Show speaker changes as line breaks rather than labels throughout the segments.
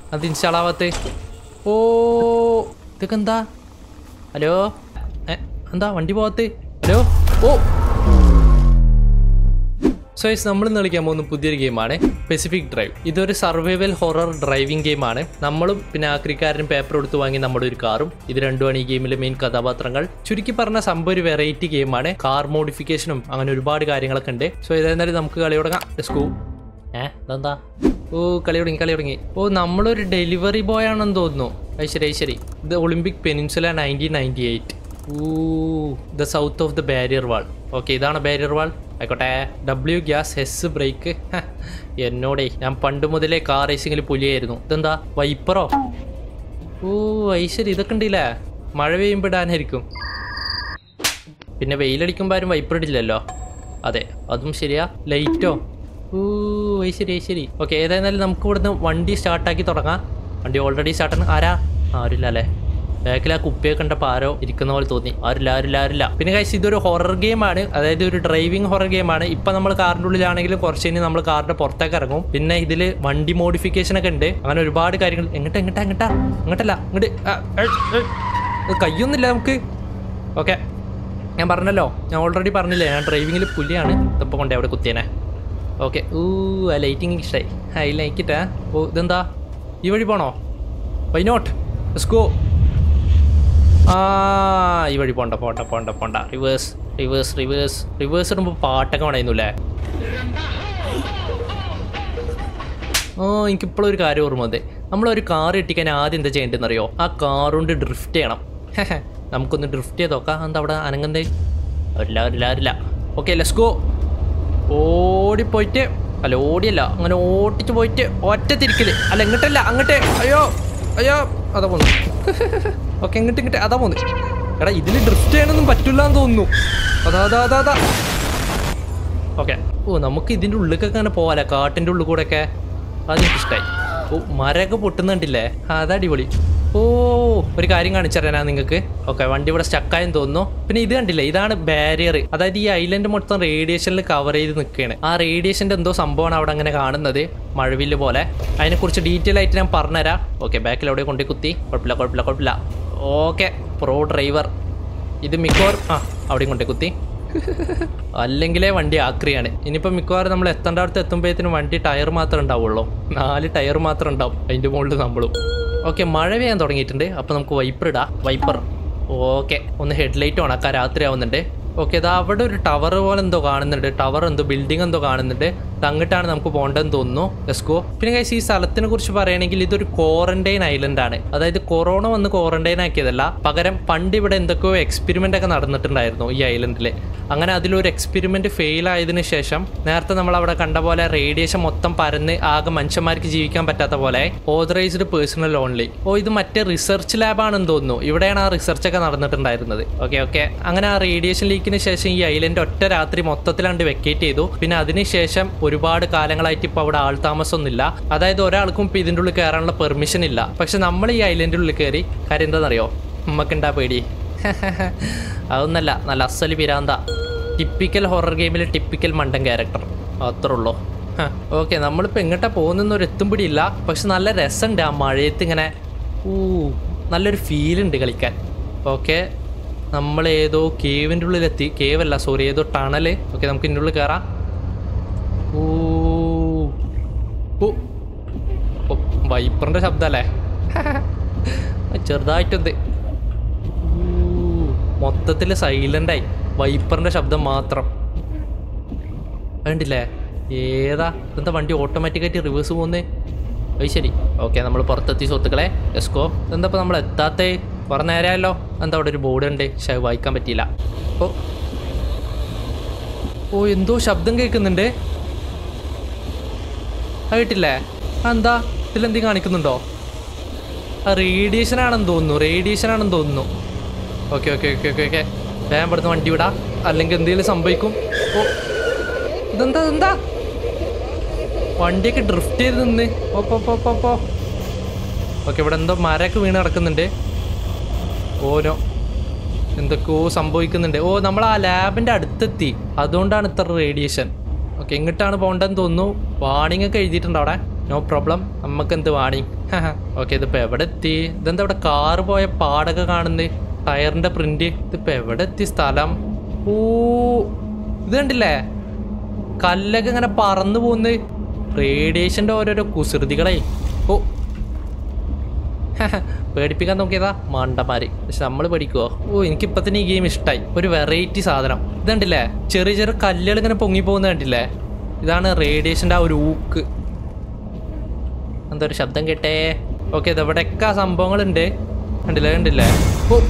അത് ഇൻസ്റ്റാൾ ആവാത്ത ഓ ഇതൊക്കെ എന്താ ഹലോ ഏ എന്താ വണ്ടി പോകാത്ത ഹലോ ഓ സോ യെസ് നമ്മൾ ഇന്ന് കളിക്കാൻ പോകുന്ന പുതിയൊരു ഗെയിമാണ് പെസിഫിക് ഡ്രൈവ് ഇതൊരു സർവൈവൽ ഹൊറർ ഡ്രൈവിംഗ് ഗെയിമാണ് നമ്മളും പിന്നെ ആക്രിക്കാരനും പേപ്പർ എടുത്ത് വാങ്ങി നമ്മുടെ ഒരു കാറും ഇത് രണ്ടുമാണ് ഈ ഗെയിമിലെ മെയിൻ കഥാപാത്രങ്ങൾ ചുരുക്കി പറഞ്ഞ സംഭവം ഒരു വെറൈറ്റി ഗെയിമാണ് കാർ മോഡിഫിക്കേഷനും അങ്ങനെ ഒരുപാട് കാര്യങ്ങളൊക്കെ ഉണ്ട് സോ ഇതായിരുന്നാലും നമുക്ക് കളി തുടങ്ങാം സ്കൂ ഏ ഇതെന്താ ഓ കളി തുടങ്ങി കളി തുടങ്ങി ഓ നമ്മളൊരു ഡെലിവറി ബോയ് ആണെന്ന് തോന്നുന്നു അത് ശരി അത് ശരി ഇത് Olympic Peninsula nineteen ninety eight ഊ the south of the barrier wall okay ഇതാണ് ബാരിയർ വാൾ ആയിക്കോട്ടെ ഡബ്ല്യു ഗ്യാസ് എസ് ബ്രേക്ക് എന്നോടേ ഞാൻ പണ്ട് മുതലേ കാർ റേസിങ്ങിൽ പുലിയായിരുന്നു ഇതെന്താ വൈപ്പറോ ഓ ഐശ്വരി ഇതൊക്കെ ഉണ്ടല്ലേ മഴ പെയ്യുമ്പോൾ ഇടാനായിരിക്കും പിന്നെ വെയിലടിക്കുമ്പോൾ ആരും വൈപ്പർ ഇടില്ലല്ലോ അതെ അതും ശരിയാ ലൈറ്റോ ഓ ഐശ്വരി ഐശ്വരി ഓക്കെ ഏതായിരുന്നാലും നമുക്ക് ഇവിടുന്ന് വണ്ടി സ്റ്റാർട്ടാക്കി തുടങ്ങാം വണ്ടി ഓൾറെഡി സ്റ്റാർട്ടാണ് ആരാ ആരില്ല അല്ലേ ബാക്കിൽ ആ കുപ്പിയെ കണ്ടപ്പോൾ ആരോ ഇരിക്കുന്ന പോലെ തോന്നി ആരില്ല ആരില്ല ആരില്ല പിന്നെ കഴിച്ച് ഇതൊരു ഹൊറർ ഗെയിമാണ് അതായത് ഒരു ഡ്രൈവിംഗ് ഹൊറർ ഗെയിമാണ് ഇപ്പം നമ്മൾ കാറിൻ്റെ ഉള്ളിലാണെങ്കിലും കുറച്ച് കഴിഞ്ഞ് നമ്മൾ കാറിൻ്റെ പുറത്തേക്ക് ഇറങ്ങും പിന്നെ ഇതിൽ വണ്ടി മോഡിഫിക്കേഷൻ ഒക്കെ ഉണ്ട് അങ്ങനെ ഒരുപാട് കാര്യങ്ങൾ എങ്ങോട്ടാ എങ്ങോട്ടാ എങ്ങോട്ടാ അങ്ങോട്ടല്ല ഇങ്ങോട്ട് ആ, ഏ, ഏ. ഇത് കയ്യൊന്നുമില്ല നമുക്ക് ഓക്കെ ഞാൻ പറഞ്ഞല്ലോ ഞാൻ ഓൾറെഡി പറഞ്ഞില്ലേ ഞാൻ ഡ്രൈവിങ്ങിൽ പുലിയാണ് ഇതിപ്പോൾ കൊണ്ടേ അവിടെ കുത്തിയേനെ ഓക്കെ ഊ ആ ലൈറ്റിംഗ് ഇഷ്ടമായി ആ ഈ ലൈക്കിട്ടാ ഓ ഇതെന്താ ഈ വഴി പോണോ വൈ നോട്ട് ഗോ ആ ഈ വഴി പോണ്ട പോണ്ട പോണ്ട പോണ്ട റിവേഴ്സ് റിവേഴ്സ് റിവേഴ്സ് റിവേഴ്സ് ഇടുമ്പോൾ പാട്ടൊക്കെ വേണമായിരുന്നുല്ലേ ഓ എനിക്കിപ്പോഴും ഒരു കാര്യം ഓർമ്മ വന്നേ നമ്മളൊരു കാർ ഇട്ടിക്കാൻ ആദ്യം എന്താ ചെയ്യേണ്ടതെന്ന് അറിയോ ആ കാർ കൊണ്ട് ഡ്രിഫ്റ്റ് ചെയ്യണം നമുക്കൊന്ന് ഡ്രിഫ്റ്റ് ചെയ്ത് നോക്കാം എന്താ അവിടെ അനങ്ങന്തേ ഇല്ല ഇല്ല ഇല്ല ഓക്കെ ലെസ് ഗോ ഓടിപ്പോയിട്ട് അല്ല ഓടിയല്ല അങ്ങനെ ഓടിച്ച് പോയിട്ട് ഒറ്റ തിരിക്കല് അല്ല ഇങ്ങോട്ടല്ല അങ്ങോട്ട് അയ്യോ അയ്യോ അതാ പോന്നു ഓക്കെ ഇങ്ങോട്ട് ഇങ്ങോട്ട് അതാ പോന്നു എടാ ഇതിൽ ഡ്രിഫ്റ്റ് ചെയ്യാനൊന്നും പറ്റില്ല എന്ന് തോന്നുന്നു അതാ അതാ അതാ അതാ ഓക്കെ ഓ നമുക്ക് ഇതിൻ്റെ ഉള്ളിലൊക്കെ അങ്ങനെ പോവാല്ലേ കാട്ടിൻ്റെ ഉള്ളിൽ കൂടെ ഒക്കെ അതെനിക്ക് ഇഷ്ടമായി ഓ മരമൊക്കെ പൊട്ടുന്നുണ്ടില്ലേ ആ, അത് അടിപൊളി ഓ ഒരു കാര്യം കാണിച്ചു തരാനാ നിങ്ങൾക്ക് ഓക്കെ വണ്ടി ഇവിടെ സ്റ്റക്കായെന്ന് തോന്നുന്നു പിന്നെ ഇത് കണ്ടില്ലേ ഇതാണ് ബാരിയർ അതായത് ഈ ഐലൻഡ് മൊത്തം റേഡിയേഷനിൽ കവർ ചെയ്ത് നിൽക്കുകയാണ് ആ റേഡിയേഷൻ്റെ എന്തോ സംഭവമാണ് അവിടെ അങ്ങനെ കാണുന്നത് മഴവില്ല് പോലെ അതിനെക്കുറിച്ച് ഡീറ്റെയിൽ ആയിട്ട് ഞാൻ പറഞ്ഞുതരാം ഓക്കെ ബാക്കിൽ അവിടെ കൊണ്ടേ കുത്തി കുഴപ്പമില്ല കുഴപ്പമില്ല കുഴപ്പമില്ല ഓക്കെ പ്രോ ഡ്രൈവർ ഇത് മിക്കവാറും ആ അവിടെയും കൊണ്ടേ കുത്തി അല്ലെങ്കിലേ വണ്ടി ആക്രിയാണ് ഇനിയിപ്പോൾ മിക്കവാറും നമ്മൾ എത്തേണ്ട അടുത്ത് എത്തുമ്പോഴത്തേനും വണ്ടി ടയർ മാത്രമേ ഉണ്ടാവുള്ളൂ നാല് ടയർ മാത്രം ഉണ്ടാവും അതിൻ്റെ മുകളിൽ നമ്മളും ഓക്കെ മഴ പെയ്യാൻ തുടങ്ങിയിട്ടുണ്ട് അപ്പോൾ നമുക്ക് വൈപ്പർ ഇടാം വൈപ്പർ ഓക്കെ ഒന്ന് ഹെഡ്ലൈറ്റ് ഓണാക്കാം രാത്രി ആവുന്നുണ്ട് ഓക്കെ ഇതാ അവിടെ ഒരു ടവർ പോലെ എന്തോ കാണുന്നുണ്ട് ടവർ എന്തോ ബിൽഡിംഗ് എന്തോ കാണുന്നുണ്ട് ഇത് അങ്ങോട്ടാണ് നമുക്ക് പോകേണ്ടതെന്ന് തോന്നുന്നു ലെസ്കോ പിന്നെ കൈസ് ഈ സ്ഥലത്തിനെ കുറിച്ച് പറയുകയാണെങ്കിൽ ഇതൊരു ക്വാറന്റൈൻ ഐലൻഡ് ആണ് അതായത് കൊറോണ വന്ന് ക്വാറന്റൈൻ ആക്കിയതല്ല പകരം പണ്ട് ഇവിടെ എന്തൊക്കെയോ എക്സ്പെരിമെന്റ് ഒക്കെ നടന്നിട്ടുണ്ടായിരുന്നു ഈ ഐലൻഡിൽ അങ്ങനെ അതിലൊരു എക്സ്പെരിമെന്റ് ഫെയിൽ ആയതിനു ശേഷം നേരത്തെ നമ്മൾ അവിടെ കണ്ട പോലെ റേഡിയേഷൻ മൊത്തം പരന്ന് ആകെ മനുഷ്യന്മാർക്ക് ജീവിക്കാൻ പറ്റാത്ത പോലെ ഓതറൈസ്ഡ് പേഴ്സണൽ ഓൺലി ഓ ഇത് മറ്റേ റിസർച്ച് ലാബാണെന്ന് തോന്നുന്നു ഇവിടെയാണ് ആ റിസർച്ച് ഒക്കെ നടന്നിട്ടുണ്ടായിരുന്നത് ഓക്കെ ഓക്കെ അങ്ങനെ ആ റേഡിയേഷൻ ലീക്കിന് ശേഷം ഈ ഐലൻഡ് ഒറ്റ രാത്രി മൊത്തത്തിലാണ്ട് വെക്കേറ്റ് ചെയ്തു പിന്നെ അതിനുശേഷം ഒരുപാട് കാലങ്ങളായിട്ട് ഇപ്പോൾ അവിടെ ആൾ താമസമൊന്നുമില്ല അതായത് ഒരാൾക്കും ഇപ്പോൾ ഇതിൻ്റെ ഉള്ളിൽ കയറാനുള്ള പെർമിഷൻ ഇല്ല പക്ഷെ നമ്മൾ ഈ ഐലൻഡിൻ്റെ ഉള്ളിൽ കയറി കാര്യം എന്താണെന്നറിയോ ഉമ്മക്കുണ്ടാ പേടി അതൊന്നല്ല നല്ല അസല് പിരാന്ത ടിപ്പിക്കൽ ഹൊറർ ഗെയിമിലെ ടിപ്പിക്കൽ മണ്ടൻ ക്യാരക്ടർ അത്രേ ഉള്ളൂ ഓക്കെ നമ്മളിപ്പോൾ എങ്ങോട്ടാ പോകുന്നൊരു എത്തും പിടിയില്ല പക്ഷെ നല്ല രസമുണ്ട് ആ മഴയത്ത് ഇങ്ങനെ ഊ നല്ലൊരു ഫീലുണ്ട് കളിക്കാൻ ഓക്കെ നമ്മൾ ഏതോ കേവിൻ്റെ ഉള്ളിലെത്തി കേവല്ല സോറി ഏതോ ടണല് ഓക്കെ നമുക്ക് ഇതിൻ്റെ ഉള്ളിൽ കയറാം ഓ ഓ ഓ വൈപ്പറിൻ്റെ ശബ്ദമല്ലേ ചെറുതായിട്ടൊന്ന് മൊത്തത്തിൽ സൈലൻ്റായി വൈപ്പറിൻ്റെ ശബ്ദം മാത്രം കണ്ടില്ലേ ഏതാ എന്താ വണ്ടി ഓട്ടോമാറ്റിക്കായിട്ട് റിവേഴ്സ് പോകുന്നേ അത് ശരി ഓക്കെ നമ്മൾ പുറത്തെത്തി സുഹൃത്തുക്കളെ എസ്കോ എന്താ ഇപ്പോൾ നമ്മൾ എത്താത്തേ കുറേ നേരമായല്ലോ എന്താ അവിടെ ഒരു ബോർഡ് ഉണ്ട് പക്ഷെ അത് വായിക്കാൻ പറ്റിയില്ല ഓ ഓ എന്തോ ശബ്ദം കേൾക്കുന്നുണ്ട് അത് കേട്ടില്ലേ ആ എന്താ ഇതിലെന്തെങ്കിലും കാണിക്കുന്നുണ്ടോ ആ റേഡിയേഷൻ ആണെന്ന് തോന്നുന്നു റേഡിയേഷൻ ആണെന്ന് തോന്നുന്നു okay okay okay okay okay വേഗം ഇവിടുന്ന് വണ്ടി വിടാം അല്ലെങ്കിൽ എന്തെങ്കിലും സംഭവിക്കും ഓ ഇതെന്താ ഇതെന്താ വണ്ടിയൊക്കെ ഡ്രിഫ്റ്റ് ചെയ്ത് നിന്ന് ഓ പോ പോ പോ പോ ഓക്കെ ഇവിടെ എന്തോ മരമൊക്കെ വീണ് കിടക്കുന്നുണ്ട് ഓരോ എന്തൊക്കെയോ സംഭവിക്കുന്നുണ്ട് ഓ നമ്മൾ ആ ലാബിൻ്റെ അടുത്തെത്തി അതുകൊണ്ടാണ് ഇത്ര റേഡിയേഷൻ ഓക്കെ എങ്ങിട്ടാണ് പോകേണ്ടതെന്ന് തോന്നുന്നു വാണിംഗ് ഒക്കെ എഴുതിയിട്ടുണ്ട് അവിടെ നോ പ്രോബ്ലം നമുക്ക് എന്ത് വാണി ഓക്കെ ഇതിപ്പോ എവിടെ എത്തി ഇതെന്താ ഇവിടെ കാറ് പോയ പാടൊക്കെ കാണുന്നത് ടയറിന്റെ പ്രിന്റ് ഇതിപ്പോ എവിടെ എത്തി സ്ഥലം ഓ ഇത് കണ്ടില്ലേ കല്ലൊക്കെ ഇങ്ങനെ പറന്നു പോകുന്നത് റേഡിയേഷന്റെ ഓരോരോ കുസൃതികളെ ഓ പേടിപ്പിക്കാൻ നോക്കിയതാ മണ്ടന്മാര് പക്ഷെ നമ്മൾ പേടിക്കുവോ ഓ എനിക്കിപ്പോ തന്നെ ഈ ഗെയിം ഇഷ്ടമായി ഒരു വെറൈറ്റി സാധനം ഇതുണ്ടല്ലേ ചെറിയ ചെറിയ കല്ലുകൾ ഇങ്ങനെ പൊങ്ങി പോകുന്നത് കണ്ടില്ലേ ഇതാണ് റേഡിയേഷന്റെ ആ ഒരു ഊക്ക് എന്താ ഒരു ശബ്ദം കേട്ടേ ഓക്കെ ഇതെവിടെയൊക്കെ ആ സംഭവങ്ങളുണ്ട് കണ്ടില്ലേ കണ്ടില്ലേ ഓ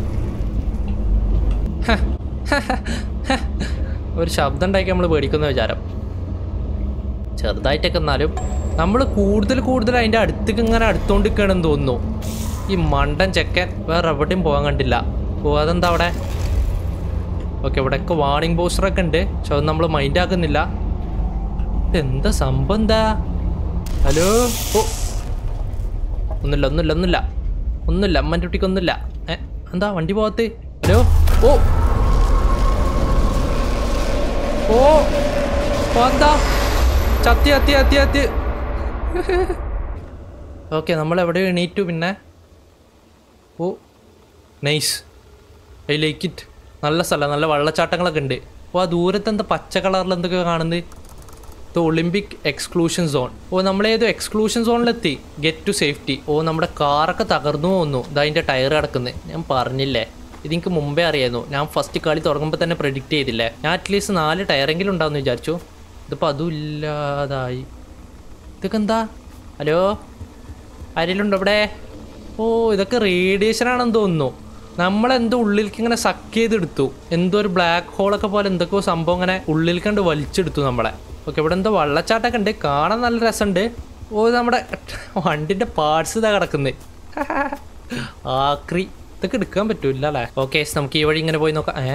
ഒരു ശബ്ദം ഉണ്ടാക്കി നമ്മൾ പേടിക്കുന്ന വിചാരം ചെറുതായിട്ടൊക്കെ എന്നാലും നമ്മൾ കൂടുതൽ കൂടുതൽ അതിൻ്റെ അടുത്തേക്ക് ഇങ്ങനെ അടുത്തോണ്ടിരിക്കുകയാണെന്ന് തോന്നുന്നു ഈ മണ്ടൻ ചെക്കൻ വേറെ എവിടെയും പോകാൻ കണ്ടില്ല ഓ അതെന്താ അവിടെ ഓക്കെ ഇവിടെയൊക്കെ വാർണിംഗ് പോസ്റ്ററൊക്കെ ഉണ്ട് പക്ഷെ അത് നമ്മൾ മൈൻഡ് ആക്കുന്നില്ല എന്താ സംഭവം എന്താ ഹലോ ഓ ഒന്നുമില്ല ഒന്നുമില്ല ഒന്നുമില്ല ഒന്നുമില്ല അമ്മൻ്റെ കുട്ടിക്ക് ഒന്നുമില്ല ഏ എന്താ വണ്ടി പോകത്ത് ഹലോ ഓ ഓ ഓ, എന്താ ചത്തി ചത്തി ചത്തി ചത്തി ഓക്കെ നമ്മൾ എവിടെ എണീറ്റു പിന്നെ oh nice I like it നല്ല സ്ഥലം നല്ല വെള്ളച്ചാട്ടങ്ങളൊക്കെ ഉണ്ട് ഓ ആ ദൂരത്ത് എന്താ പച്ച കളറിൽ എന്തൊക്കെയോ കാണുന്നത് ഇത് ഒളിമ്പിക് എക്സ്ക്ലൂഷൻ സോൺ ഓ നമ്മളേതോ എക്സ്ക്ലൂഷൻ സോണിലെത്തി ഗെറ്റ് ടു സേഫ്റ്റി ഓ നമ്മുടെ കാറൊക്കെ തകർന്നു പോകുന്നു ഇതാ അതിൻ്റെ ടയർ കിടക്കുന്നത് ഞാൻ പറഞ്ഞില്ലേ ഇതെനിക്ക് മുമ്പേ അറിയായിരുന്നു ഞാൻ ഫസ്റ്റ് കളി തുടങ്ങുമ്പോൾ തന്നെ പ്രെഡിക്റ്റ് ചെയ്തില്ലേ ഞാൻ അറ്റ്ലീസ്റ്റ് നാല് ടയറെങ്കിലും ഉണ്ടാവുമെന്ന് വിചാരിച്ചു ഇതിപ്പോൾ അതും ഇല്ലാതായി ഇതൊക്കെ എന്താ ഹലോ ആരെങ്കിലും ഉണ്ടോ ഇവിടെ ഓ ഇതൊക്കെ റേഡിയേഷൻ ആണെന്ന് തോന്നുന്നു നമ്മളെന്തോ ഉള്ളിലേക്ക് ഇങ്ങനെ സക്ക് ചെയ്തെടുത്തു എന്തോ ഒരു ബ്ലാക്ക് ഹോളൊക്കെ പോലെ എന്തൊക്കെയോ സംഭവം ഇങ്ങനെ ഉള്ളിൽ കണ്ട് വലിച്ചെടുത്തു നമ്മളെ ഓക്കെ ഇവിടെ എന്തോ വെള്ളച്ചാട്ടമൊക്കെ ഉണ്ട് കാണാൻ നല്ല രസമുണ്ട് ഓ നമ്മുടെ വണ്ടിന്റെ പാർട്സ് ഇതാ കിടക്കുന്നത് ആക്രി ഇതൊക്കെ എടുക്കാൻ പറ്റൂല അല്ലേ ഓക്കെ നമുക്ക് ഈ വഴി ഇങ്ങനെ പോയി നോക്കാം ഏ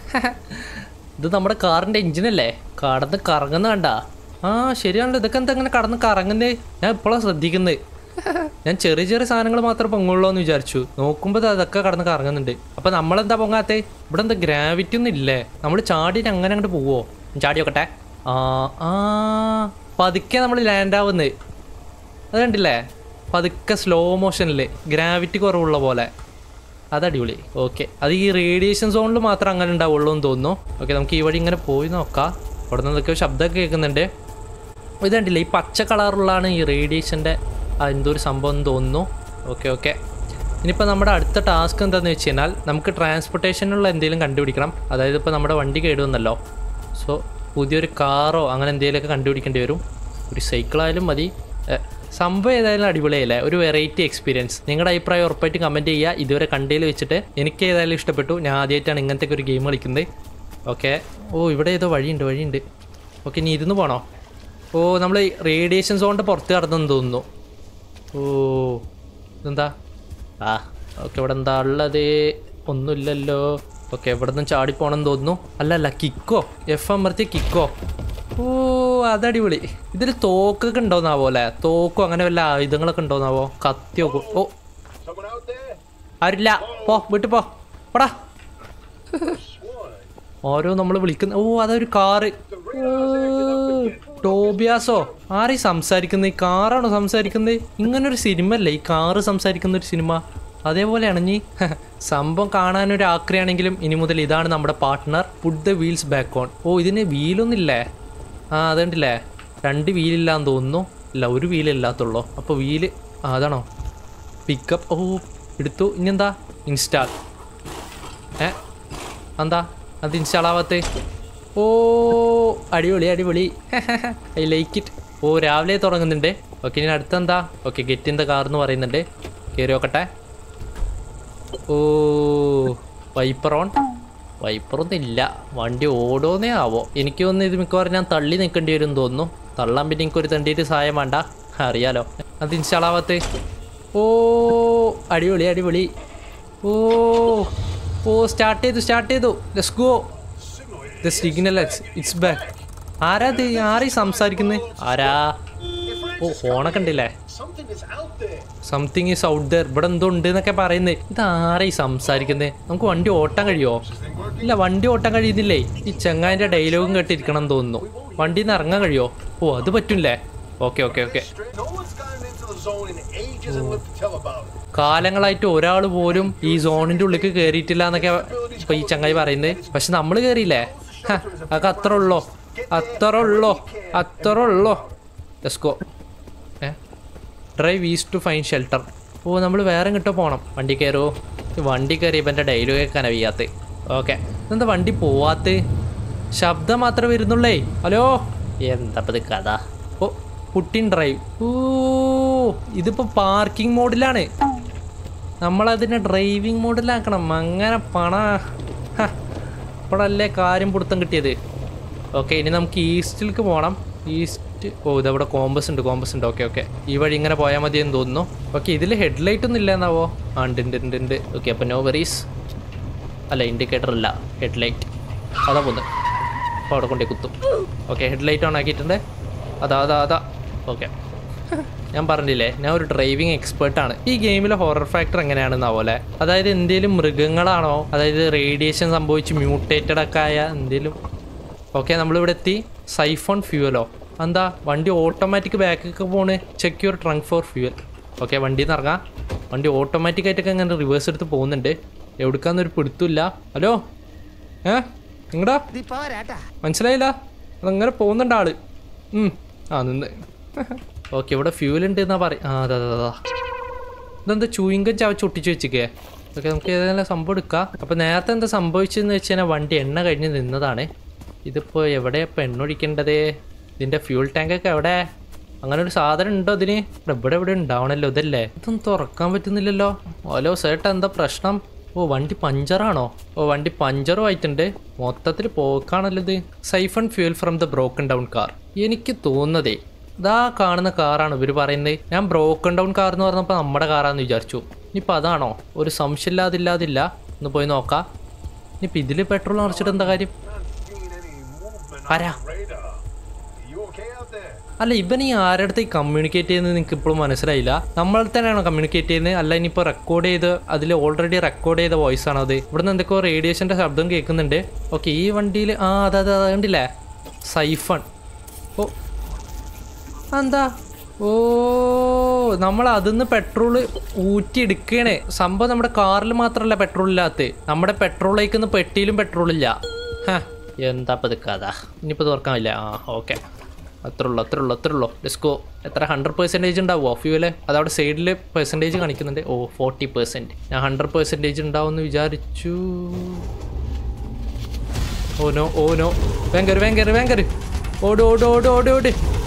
ഇത് നമ്മുടെ കാറിന്റെ എഞ്ചിനല്ലേ കടന്ന് കറങ്ങുന്ന കണ്ട ആ ശരിയാണല്ലോ ഇതൊക്കെ എന്താ ഇങ്ങനെ കടന്ന് കറങ്ങുന്നേ ഞാൻ ഇപ്പോഴാണ് ശ്രദ്ധിക്കുന്നത് ഞാൻ ചെറിയ ചെറിയ സാധനങ്ങൾ മാത്രമേ പൊങ്ങുള്ളൂ എന്ന് വിചാരിച്ചു നോക്കുമ്പോൾ ദാ അതൊക്കെ കടന്ന് കറങ്ങുന്നുണ്ട് അപ്പൊ നമ്മളെന്താ പൊങ്ങാത്തേ ഇവിടെ എന്താ ഗ്രാവിറ്റി ഒന്നും ഇല്ലേ നമ്മൾ ചാടിയിട്ട് അങ്ങനെ അങ്ങോട്ട് പോവോ ചാടി നോക്കട്ടെ ആ ആ പതുക്കെ നമ്മൾ ലാൻഡ് ആവുന്നത് അത് കണ്ടില്ലേ പതുക്കെ സ്ലോ മോഷനിൽ ഗ്രാവിറ്റി കുറവുള്ള പോലെ അത് അടിപൊളി ഓക്കെ അത് ഈ റേഡിയേഷൻ സോണിൽ മാത്രം അങ്ങനെ ഉണ്ടാവുള്ളൂ എന്ന് തോന്നുന്നു ഓക്കെ നമുക്ക് ഈ വഴി ഇങ്ങനെ പോയി നോക്കാം അവിടെ നിന്ന് എന്തൊക്കെയോ ശബ്ദമൊക്കെ കേൾക്കുന്നുണ്ട് ഇത് കണ്ടില്ലേ ഈ പച്ച കളറുള്ളതാണ് ഈ റേഡിയേഷൻ്റെ എന്തോ ഒരു സംഭവം എന്ന് തോന്നുന്നു ഓക്കെ ഓക്കെ ഇനിയിപ്പോൾ നമ്മുടെ അടുത്ത ടാസ്ക് എന്താണെന്ന് വെച്ച് കഴിഞ്ഞാൽ നമുക്ക് ട്രാൻസ്പോർട്ടേഷനുള്ള എന്തെങ്കിലും കണ്ടുപിടിക്കണം അതായത് ഇപ്പോൾ നമ്മുടെ വണ്ടി കേടുവന്നല്ലോ സോ പുതിയൊരു കാറോ അങ്ങനെ എന്തെങ്കിലുമൊക്കെ കണ്ടുപിടിക്കേണ്ടി വരും ഒരു സൈക്കിളായാലും മതി ഏ, സംഭവം ഏതായാലും അടിപൊളിയല്ലേ ഒരു വെറൈറ്റി എക്സ്പീരിയൻസ് നിങ്ങളുടെ അഭിപ്രായം ഉറപ്പായിട്ട് കമൻറ്റ് ചെയ്യുക ഇതുവരെ കണ്ടതിൽ വെച്ചിട്ട് എനിക്ക് ഏതായാലും ഇഷ്ടപ്പെട്ടു ഞാൻ ആദ്യമായിട്ടാണ് ഇങ്ങനത്തെ ഒരു ഗെയിം കളിക്കുന്നത് ഓക്കെ ഓ ഇവിടെ ഏതോ വഴിയുണ്ട് വഴിയുണ്ട് ഓക്കെ ഇനി ഇരുന്ന് പോണോ ഓ നമ്മൾ റേഡിയേഷൻ സോണിൻ്റെ പുറത്ത് കടന്നെന്ന് തോന്നുന്നു ഓ ഇതെന്താ ആ ഓക്കെ ഇവിടെ എന്താ ഉള്ളത് ഒന്നുമില്ലല്ലോ ഓക്കെ ഇവിടെ നിന്ന് ചാടിപ്പോണെന്ന് തോന്നുന്നു അല്ല അല്ല കിക്കോ എഫ് അമർത്തിയ കിക്കോ ഓ അതടിപൊളി ഇതിൽ തോക്കൊക്കെ ഉണ്ടോന്നാവോ അല്ലേ തോക്കോ അങ്ങനെ വല്ല ആയുധങ്ങളൊക്കെ ഉണ്ടോന്നാവോ കത്തിയോ കു- ഓ
Someone out there?
ആരില്ല പോ വീട്ടിൽ പോ പോടാ
Swan.
ഓരോ നമ്മൾ വിളിക്കുന്ന ഓ അതൊരു കാറ് ഓ, ടോബിയാസോ ആരീ സംസാരിക്കുന്നത് ഈ കാറാണോ സംസാരിക്കുന്നത് ഇങ്ങനൊരു സിനിമ അല്ലേ ഈ കാറ് സംസാരിക്കുന്ന ഒരു സിനിമ അതേപോലെയാണ് നീ സംഭവം കാണാനൊരു ആക്രിയാണെങ്കിലും ഇനി മുതൽ ഇതാണ് നമ്മുടെ partner put the wheels back on ഓ ഇതിന് വീലൊന്നുമില്ലേ ആ അതുണ്ടല്ലേ രണ്ട് വീലില്ലാന്ന് തോന്നുന്നു ഇല്ല ഒരു വീലില്ലാത്തുള്ളൂ അപ്പോൾ വീല് ആ അതാണോ പിക്കപ്പ് ഓ എടുത്തു ഇനി എന്താ ഇൻസ്റ്റാൾ ഏ എന്താ അത് ഇൻസ്റ്റാൾ ആവാത്ത ഓ അടിപൊളി അടിപൊളി ഐ ലൈക്ക് ഇറ്റ് ഓ രാവിലെ തുടങ്ങുന്നുണ്ട് ഓക്കെ ഇനി അടുത്തെന്താ okay get in the car എന്ന് പറയുന്നുണ്ട് കയറി നോക്കട്ടെ ഓ വൈപ്പർ ഓൺ വൈപ്പറൊന്നും ഇല്ല വണ്ടി ഓടോന്നേ ആവോ എനിക്ക് തോന്നുന്നു ഇത് മിക്കവാറും ഞാൻ തള്ളി നിൽക്കേണ്ടി വരും എന്ന് തോന്നുന്നു തള്ളാൻ പിന്നെ എനിക്കൊരു തണ്ടിയിട്ട് സഹായം വേണ്ട അറിയാലോ അത് ഇൻസ്റ്റാൾ ആവാത്ത ഓ അടിപൊളി അടിപൊളി ഓ ഓ സ്റ്റാർട്ട് ചെയ്തു സ്റ്റാർട്ട് ചെയ്തു let's go the signal it's back ആരാ ഇത് ആരീ സംസാരിക്കുന്നത് ആരാ ഓ ഫോണൊക്കെ ഉണ്ടല്ലേ
Something is out there.
Something is out there ഇവിടെ എന്തോ ഉണ്ട് എന്നൊക്കെ പറയുന്നത് ഇത് ആരാ ഈ സംസാരിക്കുന്നത് നമുക്ക് വണ്ടി ഓട്ടാൻ കഴിയുമോ ഇല്ല വണ്ടി ഓട്ടാൻ കഴിയുന്നില്ലേ ഈ ചെങ്ങാൻ്റെ ഡയലോഗും കേട്ടിരിക്കണം എന്ന് തോന്നുന്നു വണ്ടിയിൽ നിന്ന് ഇറങ്ങാൻ കഴിയുമോ ഓ അത് പറ്റില്ലേ okay okay okay
Straight- No one's gotten into the zone in ages and lived to tell about it.
കാലങ്ങളായിട്ട് ഒരാൾ പോലും ഈ സോണിന്റെ ഉള്ളിലേക്ക് കയറിയിട്ടില്ല എന്നൊക്കെ ഇപ്പൊ ഈ ചങ്ങായി പറയുന്നത് പക്ഷെ നമ്മൾ കയറിയില്ലേ ഹ, അതൊക്കെ അത്ര ഉള്ളോ അത്ര ഉള്ളോ അത്ര ഉള്ളോ ലെസ്കോ ഏ drive east to find shelter ഓ നമ്മൾ വേറെ കിട്ടോ പോകണം വണ്ടി കയറുമോ വണ്ടി കയറി ഇവൻ്റെ ഡയലോഗ് കേൾക്കാനാ വയ്യാത്ത ഓക്കെ എന്താ വണ്ടി പോവാത്ത ശബ്ദം മാത്രമേ വരുന്നുള്ളേ ഹലോ എന്താ ഇത് കഥ ഓ പുട്ടിൻ ഡ്രൈവ് ഓ ഇതിപ്പോ പാർക്കിംഗ് മോഡിലാണ് നമ്മളതിനെ ഡ്രൈവിംഗ് മോഡിലാക്കണം അങ്ങനെ പണ ഹ, ഇപ്പോഴല്ലേ കാര്യം പിടുത്തം കിട്ടിയത് ഓക്കെ ഇനി നമുക്ക് ഈസ്റ്റിലേക്ക് പോകണം ഈസ്റ്റ് ഓ ഇതവിടെ കോമ്പസ് ഉണ്ട് കോമ്പസ് ഉണ്ട് ഓക്കെ ഓക്കെ ഈ വഴി ഇങ്ങനെ പോയാൽ മതി എന്ന് തോന്നുന്നു ഓക്കെ ഇതിൽ ഹെഡ്ലൈറ്റ് ഒന്നും ഇല്ല എന്നാവോ ആ ഉണ്ട് ഉണ്ട് ഉണ്ട് ഉണ്ട് ഓക്കെ അപ്പോൾ നോ വെറീസ് അല്ല ഇൻഡിക്കേറ്റർ അല്ല ഹെഡ്ലൈറ്റ് അതാ പോകുന്നത് അപ്പോൾ അവിടെ കൊണ്ടേ കുത്തും ഓക്കെ ഹെഡ്ലൈറ്റ് ഓൺ ആക്കിയിട്ടുണ്ട് അതാ അതാ അതാ ഓക്കെ ഞാൻ പറഞ്ഞില്ലേ ഞാൻ ഒരു ഡ്രൈവിംഗ് എക്സ്പേർട്ടാണ് ഈ ഗെയിമിലെ ഹൊറർ ഫാക്ടർ എങ്ങനെയാണെന്നാവോലെ അതായത് എന്തെങ്കിലും മൃഗങ്ങളാണോ അതായത് റേഡിയേഷൻ സംഭവിച്ച് മ്യൂട്ടേറ്റഡ് ഒക്കെ ആയ എന്തെങ്കിലും ഓക്കെ നമ്മളിവിടെ എത്തി സൈഫോൺ ഫ്യൂവലോ എന്താ വണ്ടി ഓട്ടോമാറ്റിക് ബാക്കൊക്കെ പോണ് check your trunk for fuel okay വണ്ടിയിൽ നിന്ന് ഇറങ്ങാം വണ്ടി ഓട്ടോമാറ്റിക് ആയിട്ടൊക്കെ അങ്ങനെ റിവേഴ്സ് എടുത്ത് പോകുന്നുണ്ട് എവിടുക്കാന്നൊരു പിടുത്തില്ല ഹലോ ഏ നിങ്ങടാ മനസ്സിലായില്ല അതങ്ങനെ പോകുന്നുണ്ട് ആള് ഉം. ആ നിന്ന് ഓക്കെ ഇവിടെ ഫ്യൂൽ ഉണ്ട് എന്നാ പറയും ആ അതെ അതെ അതാ ഇതെന്താ ചൂയിങ്കം ചവച്ച് ഒട്ടിച്ച് വെച്ചിക്കേ ഓക്കെ നമുക്ക് ഏതെങ്കിലും സംഭവം എടുക്കാം അപ്പോൾ നേരത്തെ എന്താ സംഭവിച്ചതെന്ന് വെച്ച് കഴിഞ്ഞാൽ വണ്ടി എണ്ണ കഴിഞ്ഞ് നിന്നതാണ് ഇതിപ്പോൾ എവിടെയാ ഇപ്പം എണ്ണ ഒഴിക്കേണ്ടത് ഇതിൻ്റെ ഫ്യൂൾ ടാങ്കൊക്കെ എവിടെ അങ്ങനെ ഒരു സാധനം ഉണ്ടോ ഇതിന് ഇവിടെ ഇവിടെ ഇവിടെ ഉണ്ടാവണല്ലോ ഇതല്ലേ ഇതൊന്നും തുറക്കാൻ പറ്റുന്നില്ലല്ലോ ഹലോ സേട്ടാ എന്താ പ്രശ്നം ഓ വണ്ടി പഞ്ചറാണോ ഓ വണ്ടി പഞ്ചറും ആയിട്ടുണ്ട് മൊത്തത്തിൽ പോക്കാണല്ലോ ഇത് siphon fuel from the broken down car എനിക്ക് തോന്നുന്നതേ ഇതാ കാണുന്ന കാറാണ് ഇവർ പറയുന്നത് ഞാൻ ബ്രോക്കൺ ഡൗൺ കാർ എന്ന് പറഞ്ഞപ്പോൾ നമ്മുടെ കാറാന്ന് വിചാരിച്ചു ഇനിയിപ്പോൾ അതാണോ ഒരു സംശയമില്ലാതില്ലാതില്ല ഒന്ന് പോയി നോക്കാം ഇനിയിപ്പോൾ ഇതിൽ പെട്രോൾ നിറച്ചിട്ട് എന്താ കാര്യം
Not seeing any movement
ആരാ?
on the radar. You okay out there?
അല്ല ഇവൻ ഈ ആരുടെ അടുത്ത് കമ്മ്യൂണിക്കേറ്റ് ചെയ്യുന്നത് നിങ്ങൾക്ക് ഇപ്പോഴും മനസ്സിലായില്ല നമ്മൾ തന്നെയാണോ കമ്മ്യൂണിക്കേറ്റ് ചെയ്യുന്നത് അല്ല ഇനിയിപ്പോൾ റെക്കോർഡ് ചെയ്ത് അതിൽ ഓൾറെഡി റെക്കോർഡ് ചെയ്ത വോയിസ് ആണോ അത് ഇവിടുന്ന് എന്തൊക്കെയോ റേഡിയേഷൻ്റെ ശബ്ദം കേൾക്കുന്നുണ്ട് ഓക്കെ ഈ വണ്ടിയിൽ ആ അതെ അതെ അതെ കണ്ടില്ലേ സൈഫൺ ഓ എന്താ ഓ നമ്മൾ അതിന്ന് പെട്രോൾ ഊറ്റിയെടുക്കണേ സംഭവം നമ്മുടെ കാറിൽ മാത്രമല്ല പെട്രോൾ ഇല്ലാത്ത നമ്മുടെ പെട്രോളിലേക്ക് പെട്ടിയിലും പെട്രോൾ ഇല്ല ഹ, എന്താ ഇപ്പൊ ഇത് കഥ ഇനിയിപ്പോൾ തുറക്കാനില്ല ആ ഓക്കെ അത്ര ഉള്ളു അത്ര ഉള്ളു അത്ര ഉള്ളു ഡിസ്കോ എത്ര ഹൺഡ്രഡ് പെർസെൻറ്റേജ് ഉണ്ടാവുമോ ഫ്യൂവല് അതവിടെ സൈഡിൽ പെർസെൻറ്റേജ് കാണിക്കുന്നുണ്ട് ഓ ഫോർട്ടി പെർസെൻറ്റ് ഞാൻ ഹൺഡ്രഡ് പെർസെൻറ്റേജ് ഉണ്ടാവുമെന്ന് വിചാരിച്ചു ഓ നോ ഓ നോ വേങ്കര് വേങ്കര് വേങ്കര് ഓട് ഓട് ഓട് ഓട് ഓട്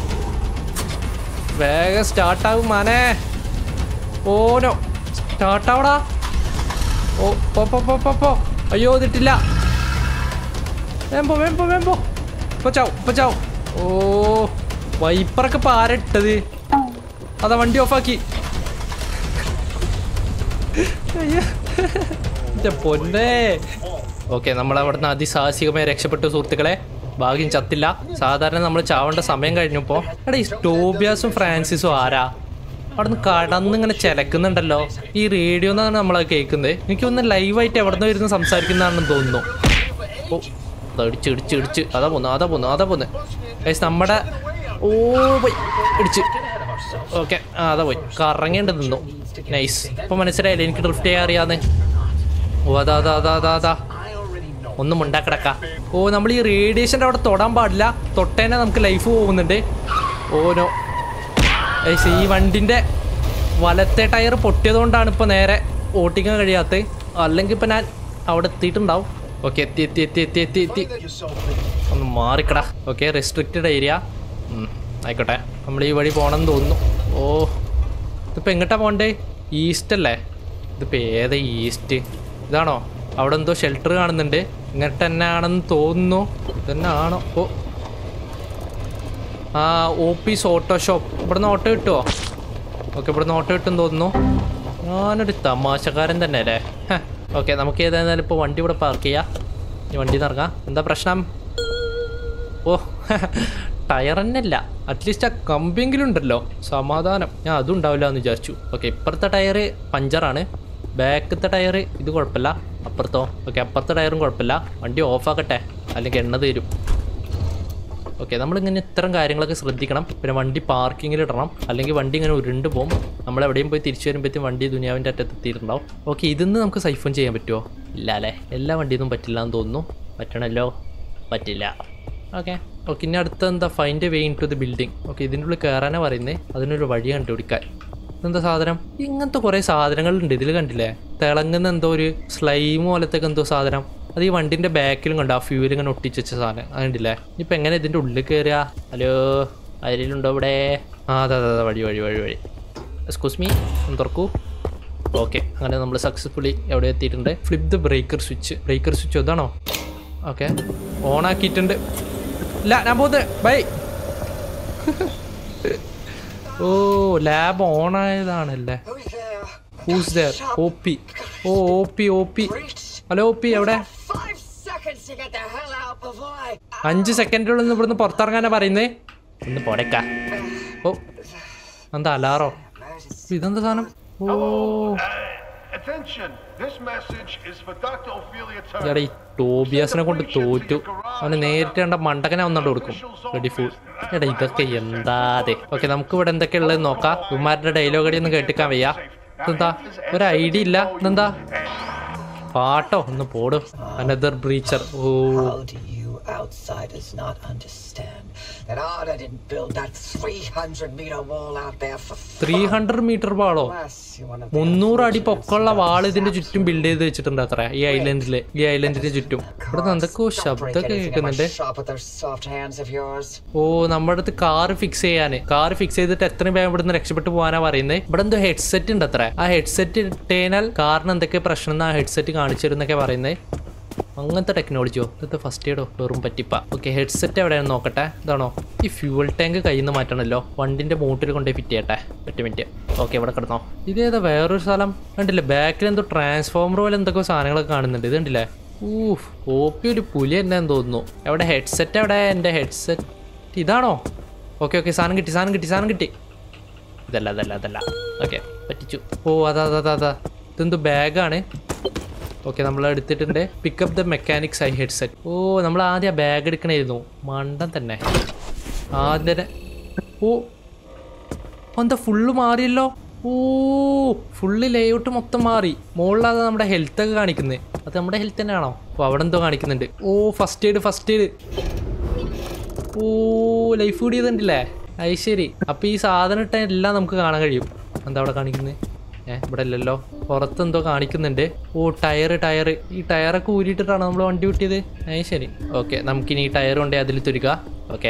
വേഗം സ്റ്റാർട്ടാവും മാനേ ഓനോ സ്റ്റാർട്ടാവടാ ഓ പോ പോ പോ പോ പോ അയ്യോ ഇതിട്ടില്ല വേമ്പോ വേമ്പോ വേമ്പോ ഇപ്പൊ ചാവും ഇപ്പൊ ചാവും ഓ വൈപ്പറൊക്കെ ഇപ്പൊ ആരാ ഇട്ടത് അതാ വണ്ടി ഓഫാക്കി അയ്യോ. എന്റെ പൊന്നേ ഓക്കെ നമ്മൾ അവിടെ നിന്ന് അതിസാഹസികമായി രക്ഷപ്പെട്ടു സുഹൃത്തുക്കളെ ഭാഗ്യം ചത്തില്ല സാധാരണ നമ്മൾ ചാവേണ്ട സമയം കഴിഞ്ഞപ്പോൾ എടാ ഈ ടോബിയാസും ഫ്രാൻസിസും ആരാ അവിടെ നിന്ന് കടന്നിങ്ങനെ ചിലക്കുന്നുണ്ടല്ലോ ഈ റേഡിയോ എന്നാണ് നമ്മളത് കേൾക്കുന്നത് എനിക്കൊന്ന് ലൈവായിട്ട് എവിടെ നിന്ന് വരുന്ന സംസാരിക്കുന്നതാണെന്ന് തോന്നുന്നു ഓ ദാ ഇടിച്ച് ഇടിച്ച് ഇടിച്ച് അതാ പോന്നു അതാ പോന്നു അതാ പോന്നു ഗൈസ് നമ്മുടെ ഓ പോയി ഇടിച്ച് ഓക്കെ ആ അതാ പോയി കറങ്ങേണ്ടി നിന്നു നൈസ് ഇപ്പൊ മനസ്സിലായില്ലേ എനിക്ക് ഡ്രിഫ്റ്റ് ചെയ്യാൻ അറിയാന്ന് ഓ അതാ അതാ അതാ അതാ അതാ ഒന്നും ഉണ്ടാക്കിടക്ക ഓ നമ്മൾ ഈ റേഡിയേഷൻ്റെ അവിടെ തൊടാൻ പാടില്ല തൊട്ടേനെ നമുക്ക് ലൈഫ് പോകുന്നുണ്ട് ഓനോ ഗൈസ് ഈ വണ്ടിൻ്റെ വലത്തെ ടയർ പൊട്ടിയതുകൊണ്ടാണ് ഇപ്പോൾ നേരെ ഓട്ടിക്കാൻ കഴിയാത്തത് അല്ലെങ്കിൽ ഇപ്പം ഞാൻ അവിടെ എത്തിയിട്ടുണ്ടാവും ഓക്കെ എത്തി എത്തി എത്തി എത്തി എത്തി എത്തി
That you're so big.
ഒന്ന് മാറിക്കടാ ഓക്കെ റെസ്ട്രിക്റ്റഡ് ഏരിയ ആയിക്കോട്ടെ നമ്മൾ ഈ വഴി പോകണമെന്ന് തോന്നുന്നു ഓ ഇതിപ്പോൾ എങ്ങോട്ടാ പോകണ്ടേ ഈസ്റ്റ് അല്ലേ ഇതിപ്പോൾ ഏതാ ഈസ്റ്റ് ഇതാണോ അവിടെ എന്തോ ഷെൽട്ടർ കാണുന്നുണ്ട് ഇങ്ങോട്ട് തന്നെ ആണെന്ന് തോന്നുന്നു ഇതന്നെ ആണോ ഓ ആ ഓപ്പീസ് ഓട്ടോ ഷോപ്പ് ഇവിടുന്ന് ഓട്ടോ കിട്ടുമോ ഓക്കെ ഇവിടുന്ന് ഓട്ടോ കിട്ടും തോന്നുന്നു ഞാനൊരു തമാശക്കാരൻ തന്നെ അല്ലേ ഓക്കെ നമുക്ക് ഏതായാലും ഇപ്പോൾ വണ്ടി ഇവിടെ പാർക്ക് ചെയ്യാം ഈ വണ്ടി നിറങ്ങാം എന്താ പ്രശ്നം ഓ ടയർ തന്നെ അല്ല അറ്റ്ലീസ്റ്റ് ആ കമ്പിയെങ്കിലും ഉണ്ടല്ലോ സമാധാനം ഞാൻ അതും ഉണ്ടാവില്ല എന്ന് വിചാരിച്ചു ഓക്കെ ഇപ്പുറത്തെ ടയർ പഞ്ചറാണ് ബാക്കത്തെ ടയർ ഇത് കുഴപ്പമില്ല അപ്പുറത്തോ ഓക്കെ അപ്പുറത്തെ ടയറും കുഴപ്പമില്ല വണ്ടി ഓഫാക്കട്ടെ അല്ലെങ്കിൽ എണ്ണ തരും ഓക്കെ നമ്മളിങ്ങനെ ഇത്തരം കാര്യങ്ങളൊക്കെ ശ്രദ്ധിക്കണം പിന്നെ വണ്ടി പാർക്കിങ്ങിൽ ഇടണം അല്ലെങ്കിൽ വണ്ടി ഇങ്ങനെ ഉരുണ്ട് പോകും നമ്മൾ എവിടെയും പോയി തിരിച്ചു വരുമ്പോഴത്തേക്കും വണ്ടി ദുനിയാവിൻ്റെ അറ്റത്ത് എത്തിയിട്ടുണ്ടാവും ഓക്കെ ഇതിന്ന് നമുക്ക് സൈഫോൺ ചെയ്യാൻ പറ്റുമോ ഇല്ല അല്ലേ എല്ലാ വണ്ടിയൊന്നും പറ്റില്ല എന്ന് തോന്നുന്നു പറ്റണല്ലോ പറ്റില്ല ഓക്കെ ഓക്കെ ഇനി അടുത്ത എന്താ find way into the building okay ഇതിൻ്റെ ഉള്ളിൽ കയറാനാണ് പറയുന്നത് അതിനൊരു വഴി കണ്ടുപിടിക്കാൻ ഇതെന്താ സാധനം ഇങ്ങനത്തെ കുറേ സാധനങ്ങളുണ്ട് ഇതിൽ കണ്ടില്ലേ തിളങ്ങുന്ന എന്തോ ഒരു സ്ലൈം പോലത്തെ എന്തോ സാധനം അത് ഈ വണ്ടിന്റെ ബാക്കിലും കണ്ടോ ആ ഫ്യൂൽ ഇങ്ങനെ ഒട്ടിച്ച് വെച്ച സാധനം അത് കണ്ടില്ലേ ഇപ്പൊ എങ്ങനെ ഇതിന്റെ ഉള്ളിൽ കയറുക ഹലോ ആരെങ്കിലുണ്ടോ ഇവിടെ ആ അതെ അതെ അതെ വഴി വഴി വഴി വഴി എക്സ്ക്യൂസ് മീ ഒന്ന് തുറക്കൂ ഓക്കെ അങ്ങനെ നമ്മൾ സക്സസ്ഫുള്ളി എവിടെ എത്തിയിട്ടുണ്ട് flip the breaker switch breaker switch അതാണോ ഓക്കെ ഓൺ ആക്കിയിട്ടുണ്ട് ഇല്ല ഞാൻ പോകുന്നത് ബൈ ഓ ലാബ് ഓൺ ആയതാണല്ലേ
Who's there?
Who's there Opie ഓ Opie Opie hello Opie എവിടെ
Five seconds to get the hell out before I.
അഞ്ച് സെക്കൻഡുള്ളിൽ ഇവിടുന്ന് പുറത്തിറങ്ങാനാ പറയുന്നേ ഒന്ന് പോടേക്കാ ഓ എന്താ അലാറോ ഇതെന്താ സാധനം ഓ
Attention! This message is for Dr. Ophelia
എടാ ഈ ടോബിയാസിനെ കൊണ്ട് തോറ്റു അവന് നേരിട്ട് കണ്ട മണ്ടകനെ ഒന്നുകൊണ്ട് കൊടുക്കും റെഡി ഫുൾ എടാ ഇതൊക്കെ എന്താതെ ഓക്കെ നമുക്ക് ഇവിടെ എന്തൊക്കെ ഉള്ളത് നോക്കാം ഇവന്മാരുടെ ഡയലോഗ് അടി ഒന്നും കേട്ടിക്കാൻ വയ്യ ഇതെന്താ ഒരു ഐഡിയ ഇല്ല ഇതെന്താ പാട്ടോ ഒന്ന് പോടും അനദർ ബ്രീച്ചർ ഓ
How do you outsiders not understand that Arda didn't build that 300 meter wall out there for
three hundred meter വാളോ
Unless you're one of the
മുന്നൂറ് അടി
unfortunates
പൊക്കമുള്ള
who
വാൾ
doesn't
ഇതിന്റെ
have
ചുറ്റും build ചെയ്ത് വെച്ചിട്ടുണ്ട് അത്ര ഈ ഐലൻഡില് ഈ ഐലൻഡിന്റെ ചുറ്റും ഇവിടെ നിന്ന് എന്തൊക്കെയോ
Don't break
ശബ്ദമൊക്കെ
anything in my
കേൾക്കുന്നുണ്ട്
shop with those soft hands of yours.
ഓ നമ്മുടെ അടുത്ത് കാറ് ഫിക്സ് ചെയ്യാന് കാറ് ഫിക്സ് ചെയ്തിട്ട് എത്രയും വേഗം ഇവിടുന്ന് രക്ഷപ്പെട്ടു പോകാനാ പറയുന്നത് ഇവിടെ എന്തോ ഹെഡ്സെറ്റ് ഉണ്ട് അത്ര ആ ഹെഡ്സെറ്റ് ഇട്ടേനാൽ കാറിന് എന്തൊക്കെ പ്രശ്നം ആ ഹെഡ്സെറ്റ് കാണിച്ചു തരുന്നൊക്കെ പറയുന്നത് അങ്ങനത്തെ ടെക്നോളജിയോ ഇതൊക്കെ ഫസ്റ്റ് എയ്ഡോ വെറും പറ്റിപ്പ ഓക്കെ ഹെഡ്സെറ്റ് എവിടെയാണെന്ന് നോക്കട്ടെ ഇതാണോ ഈ ഫ്യൂവൽ ടാങ്ക് കയ്യിൽ നിന്ന് മാറ്റണമല്ലോ വണ്ടിന്റെ മൂട്ടിൽ കൊണ്ടുപോയി ഫിറ്റ് ചെയ്യട്ടെ ഒറ്റ മിനിറ്റ് ഓക്കെ ഇവിടെ കിടന്നോ ഇതേതാ വേറൊരു സ്ഥലം കണ്ടില്ലേ ബാക്കിൽ എന്തോ ട്രാൻസ്ഫോമർ പോലെ എന്തൊക്കെ സാധനങ്ങളൊക്കെ കാണുന്നുണ്ട് ഇത് കണ്ടില്ലേ ഊഫ് ഓപ്പി ഒരു പുലി എന്നെ തോന്നുന്നു എവിടെ ഹെഡ്സെറ്റ് എവിടെ എൻ്റെ ഹെഡ്സെറ്റ് ഇതാണോ ഓക്കെ ഓക്കെ സാധനം കിട്ടി സാധനം കിട്ടി സാധനം കിട്ടി ഇതല്ല അതല്ല അതല്ല ഓക്കെ പറ്റിച്ചു ഓ അതാ അതാ അതാ അതാ ഇതെന്തോ ബാഗാണ് ഓക്കെ നമ്മൾ എടുത്തിട്ടുണ്ട് പിക്കപ്പ് ദ മെക്കാനിക്സ് ഐ ഹെഡ്സെറ്റ് ഓ നമ്മൾ ആദ്യം ആ ബാഗ് എടുക്കണമായിരുന്നു മണ്ടൻ തന്നെ ആദ്യം തന്നെ ഓ എന്താ ഫുള്ള് മാറിയല്ലോ ഓ ഫുള്ള് ലേഔട്ട് മൊത്തം മാറി മുകളിലത് നമ്മുടെ ഹെൽത്ത് ഒക്കെ കാണിക്കുന്നത് അത് നമ്മുടെ ഹെൽത്ത് തന്നെയാണോ ഓ അവിടെ എന്തോ കാണിക്കുന്നുണ്ട് ഓ ഫസ്റ്റ് എയ്ഡ് ഫസ്റ്റ് എയ്ഡ് ഓ ലൈഫ് കൂടി ചെയ്തിട്ടില്ലേ അത് ശരി അപ്പൊ ഈ സാധനം ഇട്ട എല്ലാം നമുക്ക് കാണാൻ കഴിയും എന്താ അവിടെ കാണിക്കുന്നത് ഏഹ് ഇവിടെ ഇല്ലല്ലോ പുറത്ത് എന്തോ കാണിക്കുന്നുണ്ട് ഓ ടയർ ടയർ ഈ ടയറൊക്കെ ഊരിയിട്ടിട്ടാണോ നമ്മൾ വണ്ടി വിട്ടിയത് അത് ശരി ഓക്കെ നമുക്കിനി ഈ ടയർ കൊണ്ടേ അതിൽ തുരുക okay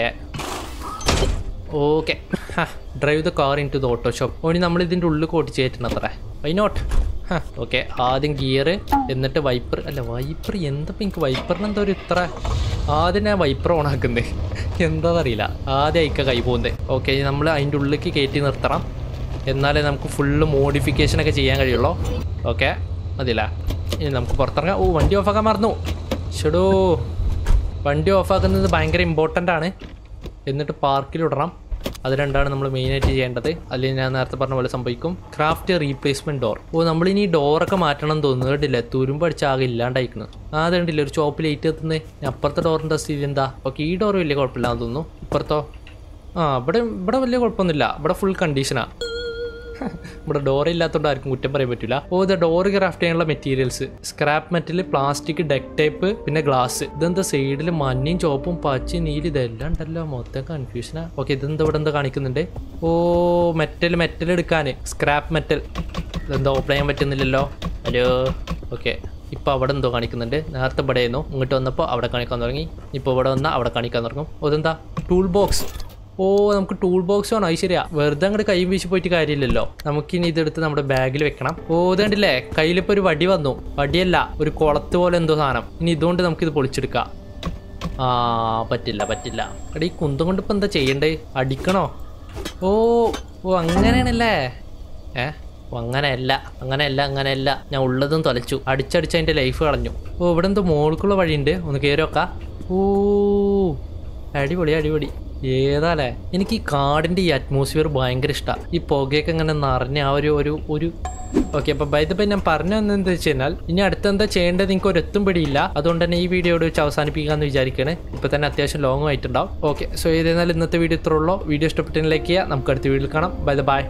okay drive the car into the auto shop ഓനി നമ്മൾ ഇതിൻ്റെ ഉള്ളിൽ ഓടിച്ച് കയറ്റണം അത്ര വൈ നോട്ട് ഓക്കെ ആദ്യം ഗിയർ എന്നിട്ട് വൈപ്പർ അല്ല വൈപ്പർ എന്തപ്പോൾ എനിക്ക് വൈപ്പറിന് എന്താ ഒരു ഇത്ര ആദ്യം ഞാൻ വൈപ്പർ ഓൺ ആക്കുന്നത് എന്താണെന്നറിയില്ല ആദ്യം അയക്ക കൈ പോകുന്നത് ഓക്കെ നമ്മൾ അതിൻ്റെ ഉള്ളിലേക്ക് കയറ്റി നിർത്തണം എന്നാലേ നമുക്ക് ഫുള്ള് മോഡിഫിക്കേഷൻ ഒക്കെ ചെയ്യാൻ കഴിയുള്ളൂ ഓക്കെ മതിയില്ല ഇനി നമുക്ക് പുറത്തിറങ്ങാം ഓ വണ്ടി ഓഫാക്കാൻ മറന്നു ഷെടോ വണ്ടി ഓഫാക്കുന്നത് ഭയങ്കര ഇമ്പോർട്ടൻ്റ് ആണ് എന്നിട്ട് പാർക്കിൽ ഇടണം അത് രണ്ടാണ് നമ്മൾ മെയിനായിട്ട് ചെയ്യേണ്ടത് അല്ലെങ്കിൽ ഞാൻ നേരത്തെ പറഞ്ഞ പോലെ സംഭവിക്കും ക്രാഫ്റ്റ് റീപ്ലേസ്മെന്റ് ഡോർ ഓ നമ്മളിനി ഡോറൊക്കെ മാറ്റണം എന്ന് തോന്നുന്നു കേട്ടില്ല തുരുമ്പ് അടിച്ച് ആകെ ഇല്ലാണ്ടായിക്കുന്നു ആ അത് കണ്ടില്ല ഒരു ചോപ്പ് ലൈറ്റ് എത്തുന്നത് അപ്പുറത്തെ ഡോറിൻ്റെ സ്ഥിതി എന്താ ഓക്കെ ഈ ഡോർ വലിയ കുഴപ്പമില്ലാന്ന് തോന്നുന്നു ഇപ്പുറത്തോ ആ ഇവിടെ ഇവിടെ വലിയ കുഴപ്പമൊന്നുമില്ല ഇവിടെ ഫുൾ കണ്ടീഷനാ ഇവിടെ ഡോർ ഇല്ലാത്തതുകൊണ്ട് ആർക്കും കുറ്റം പറയാൻ പറ്റില്ല ഓ ഇത് ഡോർ ക്രാഫ്റ്റ് ചെയ്യാനുള്ള materials scrap metal plastic duct tape പിന്നെ ഗ്ലാസ് ഇതെന്താ സൈഡിൽ മഞ്ഞയും ചോപ്പും പച്ചയും നീലും ഇതെല്ലാം ഉണ്ടല്ലോ മൊത്തം കൺഫ്യൂഷനാ ഓക്കെ ഇതെന്താ ഇവിടെ എന്താ കാണിക്കുന്നുണ്ട് ഓ മെറ്റൽ മെറ്റൽ എടുക്കാൻ സ്ക്രാപ്പ് മെറ്റൽ ഇതെന്താ ഓപ്പൺ ചെയ്യാൻ പറ്റുന്നില്ലല്ലോ ഹലോ ഓക്കെ ഇപ്പോൾ അവിടെ എന്തോ കാണിക്കുന്നുണ്ട് നേരത്തെ ഇവിടെ ആയിരുന്നു ഇങ്ങോട്ട് വന്നപ്പോൾ അവിടെ കാണിക്കാൻ തുടങ്ങി ഇപ്പോൾ ഇവിടെ വന്നാൽ അവിടെ കാണിക്കാൻ തുടങ്ങും ഓ, ഇതെന്താ ടൂൾ ബോക്സ് ഓ നമുക്ക് ടൂൾ ബോക്സ് വേണം അത് ശരിയാ വെറുതെ അങ്ങോട്ട് കൈ വീശി പോയിട്ട് കാര്യമില്ലല്ലോ നമുക്കിനി ഇതെടുത്ത് നമ്മുടെ ബാഗിൽ വെക്കണം ഓ ഇത് കണ്ടില്ലേ കയ്യിലിപ്പോൾ ഒരു വടി വന്നു വടിയല്ല ഒരു കുളത്ത് പോലെ എന്തോ സാധനം ഇനി ഇതുകൊണ്ട് നമുക്കിത് പൊളിച്ചെടുക്കാം ആ പറ്റില്ല പറ്റില്ല എടാ ഈ കുന്തം കൊണ്ട് ഇപ്പം എന്താ ചെയ്യണ്ടേ അടിക്കണോ ഓ ഓ അങ്ങനെയാണല്ലേ ഏ ഓ അങ്ങനെയല്ല അങ്ങനെയല്ല അങ്ങനെയല്ല ഞാൻ ഉള്ളതും തൊലച്ചു അടിച്ചടിച്ച് അതിൻ്റെ ലൈഫ് കളഞ്ഞു ഓ ഇവിടെ എന്തോ മോൾക്കുള്ള വഴിയുണ്ട് ഒന്ന് കയറി വെക്കാം ഓ അടിപൊളി അടിപൊളി ഏതാലേ എനിക്ക് ഈ കാടിന്റെ ഈ അറ്റ്മോസ്ഫിയർ ഭയങ്കര ഇഷ്ടമാണ് ഈ പുകയൊക്കെ ഇങ്ങനെ നിറഞ്ഞ ആ ഒരു ഒരു ഒരു ഓക്കെ അപ്പൊ ബൈ ദ ബൈ ഞാൻ പറഞ്ഞു എന്താ വെച്ച് കഴിഞ്ഞാൽ ഇനി അടുത്ത് എന്താ ചെയ്യേണ്ടത് നിങ്ങൾക്ക് ഒരു എത്തും പിടിയില്ല അതുകൊണ്ട് തന്നെ ഈ വീഡിയോ വെച്ച് അവസാനിപ്പിക്കാന്ന് വിചാരിക്കണേ ഇപ്പൊ തന്നെ അത്യാവശ്യം ലോങ് ആയിട്ടുണ്ടാവും ഓക്കെ സോ ഏതായാലും ഇന്നത്തെ വീഡിയോ ഇത്രയുള്ളൂ വീഡിയോ ഇഷ്ടപ്പെട്ടെങ്കിൽ ലൈക്ക് ചെയ്യുക നമുക്ക് അടുത്ത വീഡിയോയിൽ കാണാം ബൈ ദ ബൈ